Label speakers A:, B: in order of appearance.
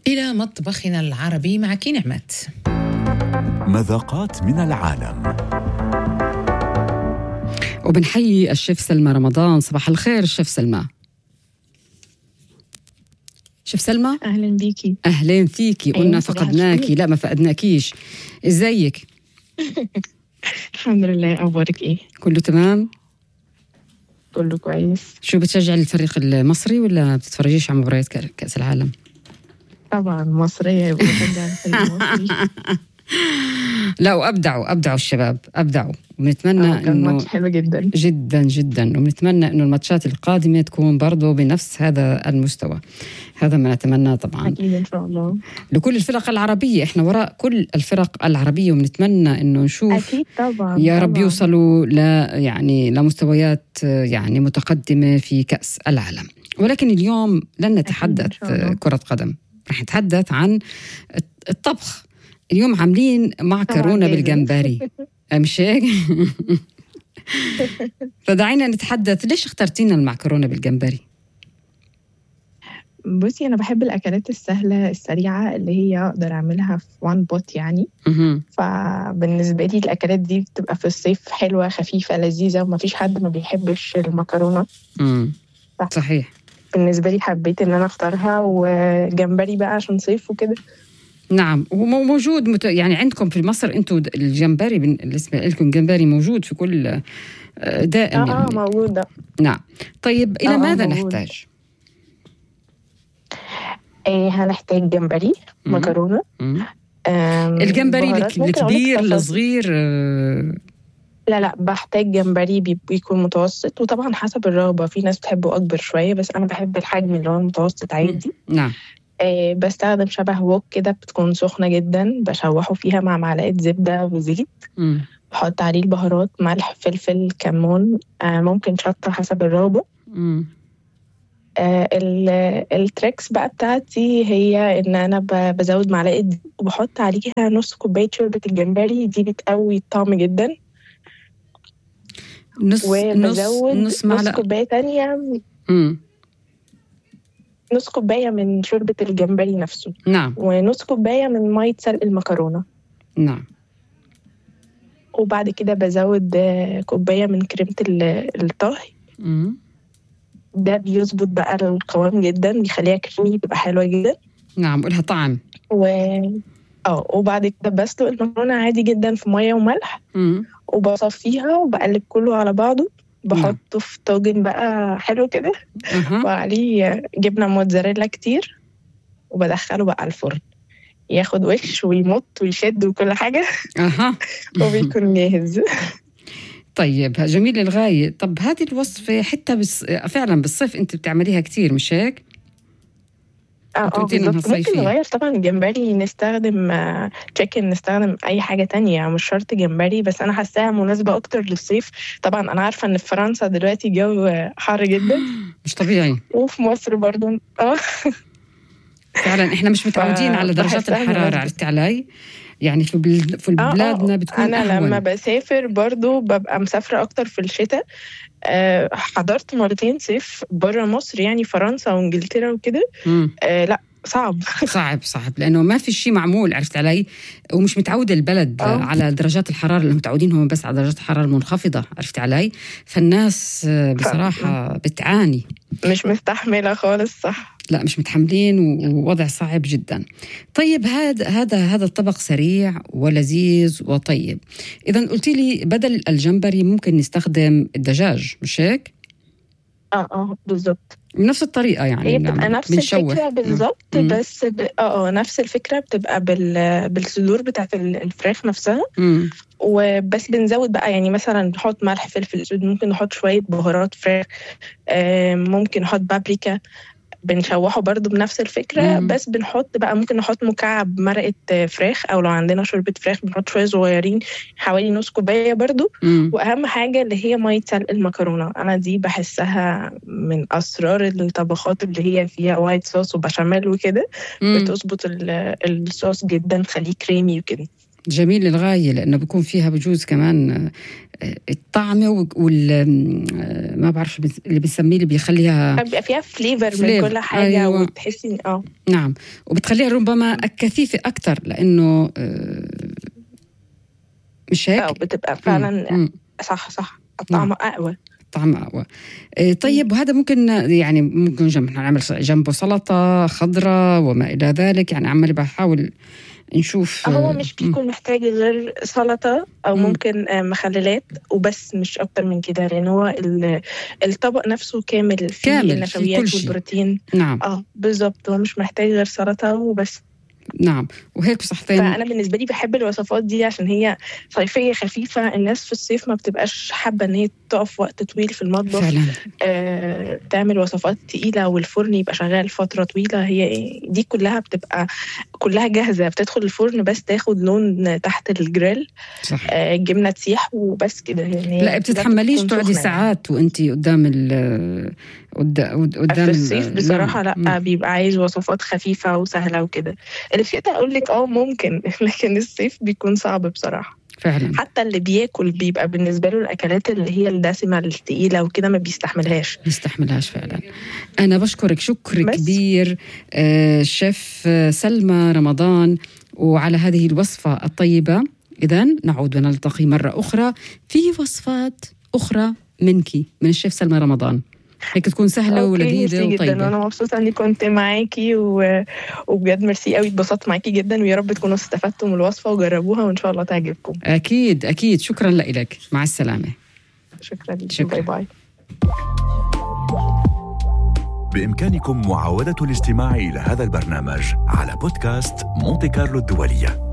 A: إلى مطبخنا العربي مع كي نعمت
B: مذاقات من العالم
C: وبنحيي الشيف سلمى رمضان صباح الخير الشيف سلمى شيف سلمى
D: اهلا بيكي
C: اهلين فيكي قلنا
D: أيوة، صباح
C: فقدناكي
D: الخير.
C: لا ما فقدناكيش ازيك
D: الحمد لله اخبارك ايه
C: كله تمام
D: كله كويس
C: شو بتشجعي الفريق المصري ولا بتتفرجيش على مباريات كأ- كاس العالم
D: طبعا مصريه يبقى بشجع الفريق المصري
C: لا وابدعوا ابدعوا الشباب ابدعوا ونتمنى
D: آه، كان
C: انه
D: ماتش حلو جدا
C: جدا جدا وبنتمنى انه الماتشات القادمه تكون برضه بنفس هذا المستوى هذا ما نتمناه طبعا
D: اكيد ان شاء الله
C: لكل الفرق العربيه احنا وراء كل الفرق العربيه وبنتمنى انه نشوف
D: اكيد طبعا
C: يا رب
D: طبعاً.
C: يوصلوا ل يعني لمستويات آه، يعني متقدمه في كاس العالم ولكن اليوم لن نتحدث
D: شاء الله.
C: آه، كره قدم رح نتحدث عن الطبخ اليوم عاملين معكرونه
D: جاهزة.
C: بالجمبري آه، مش هيك فدعينا نتحدث ليش اخترتينا المعكرونه بالجمبري
D: بصي انا بحب الاكلات السهله السريعه اللي هي اقدر اعملها في وان بوت يعني
C: مهم.
D: فبالنسبه لي الاكلات دي بتبقى في الصيف حلوه خفيفه لذيذه ومفيش حد ما بيحبش المكرونه
C: مم.
D: صح.
C: صحيح
D: بالنسبه لي حبيت ان انا اختارها وجمبري بقى عشان صيف وكده
C: نعم وموجود مت... يعني عندكم في مصر انتم الجمبري بالنسبه لكم جمبري موجود في كل آه، دائم
D: اه اه
C: يعني.
D: موجوده
C: نعم طيب الى
D: آه،
C: ماذا
D: موجود.
C: نحتاج؟
D: إيه هنحتاج جمبري
C: مم.
D: مكرونه
C: مم.
D: آم،
C: الجمبري
D: بهارات
C: الك-
D: ممكن أقولك
C: الكبير
D: تفاصيل.
C: الصغير آه،
D: لا لا بحتاج جمبري بي- بيكون متوسط وطبعا حسب الرغبة في ناس بتحبه أكبر شوية بس أنا بحب الحجم اللي هو المتوسط عادي
C: نعم
D: آه بستخدم شبه وok كده بتكون سخنة جدا بشوحه فيها مع معلقة زبدة وزيت
C: مم.
D: بحط عليه البهارات ملح فلفل كمون آه ممكن شطة حسب الرغبة
C: مم.
D: آه ال- التريكس بقى بتاعتي هي ان انا ب- بزود معلقه دقيق وبحط عليها نص كوبايه شوربه الجمبري دي بتقوي الطعم جدا
C: نص نص
D: وبزود
C: نص
D: نص
C: معلقه
D: كوبايه تانية
C: مم.
D: نص كوبايه من شوربه الجمبري نفسه
C: نعم
D: ونص كوبايه من ميه سلق المكرونه
C: نعم
D: وبعد كده بزود آه، كوبايه من كريمه ال- الطهي
C: مم.
D: ده بيظبط بقى القوام جدا بيخليها كريمي بتبقى حلوه جدا
C: نعم ولها طعم
D: و اه وبعد كده بسلق المكرونه عادي جدا في ميه وملح
C: مم.
D: وبصفيها وبقلب كله على بعضه بحطه في طاجن بقى حلو كده
C: أها.
D: وعليه جبنة موتزاريلا كتير وبدخله بقى الفرن ياخد وش ويمط ويشد وكل حاجة
C: اها
D: وبيكون جاهز
C: طيب جميل للغاية طب هذه الوصفة حتى بس فعلا بالصيف انت بتعمليها كثير مش هيك؟
D: اه اه
C: قلتي إنها
D: بالظبط ممكن
C: صيفية.
D: نغير طبعا الجمبري نستخدم تشيكن نستخدم اي حاجة تانية مش شرط جمبري بس انا حاساها مناسبة اكتر للصيف طبعا انا عارفة ان في فرنسا دلوقتي الجو حر جدا
C: مش طبيعي
D: وفي مصر برضو اه
C: فعلا احنا مش متعودين على درجات
D: بحسها
C: الحرارة
D: مناسبة.
C: عرفتي علي؟ يعني في بل... في
D: آه، آه،
C: بلادنا بتكون
D: انا
C: أهون.
D: لما بسافر برضو ببقى مسافره اكتر في الشتاء أه حضرت مرتين صيف بره مصر يعني فرنسا وانجلترا وكده
C: مم.
D: أه لا صعب
C: صعب صعب لانه ما في شيء معمول عرفت علي ومش متعود البلد
D: آه.
C: على درجات الحراره اللي متعودين هم بس على درجات الحراره المنخفضه عرفت علي فالناس آه، بصراحه بتعاني
D: مش مستحمله خالص صح
C: لا مش متحملين و- ووضع صعب جدا طيب هذا هذا هذا الطبق سريع ولذيذ وطيب اذا قلتي لي بدل الجمبري ممكن نستخدم الدجاج مش هيك
D: اه اه بالظبط
C: بنفس الطريقه يعني
D: هي بتبقى
C: بنعمل-
D: نفس
C: بنشوح.
D: الفكره بالظبط
C: مم.
D: بس ب... اه اه نفس الفكره بتبقى بال... بالصدور بتاعت ال- الفراخ نفسها
C: مم.
D: وبس بنزود بقى يعني مثلا نحط ملح فلفل اسود ممكن نحط شويه بهارات فراخ آه، ممكن نحط بابريكا بنشوحه برضو بنفس الفكرة
C: مم.
D: بس بنحط بقى ممكن نحط مكعب مرقة آه، فراخ أو لو عندنا شوربة فراخ بنحط شوية صغيرين حوالي نص كوباية برضو
C: مم.
D: وأهم حاجة اللي هي مية سلق المكرونة أنا دي بحسها من أسرار الطبخات اللي هي فيها وايت صوص وبشاميل وكده
C: مم.
D: بتظبط ال- الصوص جدا تخليه كريمي وكده
C: جميل للغاية لأنه بيكون فيها بجوز كمان آه، الطعمة وال آه، ما بعرف اللي بنسميه اللي بيخليها
D: بيبقى فيها فليفر من
C: flavor.
D: كل حاجه
C: أيوة.
D: وتحسي اه
C: نعم وبتخليها ربما كثيفة أكثر لأنه آه، مش هيك؟
D: آه، بتبقى فعلا
C: مم.
D: صح صح الطعم اقوى
C: طعم أقوى آه، طيب وهذا ممكن يعني ممكن جنب نعمل جنبه سلطة خضراء وما إلى ذلك يعني عمالي بحاول نشوف
D: هو
C: آه،
D: مش
C: مم.
D: بيكون محتاج غير سلطة أو
C: مم.
D: ممكن آه، مخللات وبس مش أكتر من كده لأن هو ال- الطبق نفسه كامل فيه
C: كامل، فيه
D: النشويات
C: كل شيء.
D: والبروتين
C: نعم
D: اه بالظبط هو مش محتاج غير سلطة وبس
C: نعم وهيك بصحتين
D: فأنا بالنسبة لي بحب الوصفات دي عشان هي صيفية خفيفة الناس في الصيف ما بتبقاش حابة إن هي تقف وقت طويل في المطبخ
C: فعلا
D: آه، تعمل وصفات تقيلة والفرن يبقى شغال فترة طويلة هي دي كلها بتبقى كلها جاهزة بتدخل الفرن بس تاخد لون تحت الجريل
C: صح
D: آه، الجبنة تسيح وبس كده يعني
C: لا
D: هي
C: بتتحمليش
D: بتكون
C: تقعدي
D: سخنة
C: ساعات وانت قدام ال قد- قد-
D: يعني.
C: قدام
D: في
C: ال-
D: الصيف بصراحة
C: نعم.
D: لا بيبقى عايز وصفات خفيفة وسهلة وكده الشتاء أقول لك اه ممكن لكن الصيف بيكون صعب بصراحة
C: فعلا
D: حتى اللي بياكل بيبقى بالنسبة له الأكلات اللي هي الدسمة التقيلة وكده ما بيستحملهاش
C: نستحملهاش فعلا أنا بشكرك شكر
D: بس.
C: كبير آه، شيف آه، سلمى رمضان وعلى هذه الوصفة الطيبة إذا نعود ونلتقي مرة أخرى في وصفات أخرى منك من الشيف سلمى رمضان هيك تكون سهلة
D: أوكي،
C: ولذيذة
D: ميرسي جدا وانا
C: وطيبة
D: مبسوطه اني كنت معاكي و... وبجد ميرسي قوي اتبسطت معاكي جدا ويا رب تكونوا استفدتوا من الوصفه وجربوها وان شاء الله تعجبكم
C: أكيد أكيد شكرا لك مع السلامة
D: شكرا لك
C: شكراً.
D: باي باي
B: بإمكانكم معاودة الاستماع إلى هذا البرنامج على بودكاست مونتي كارلو الدولية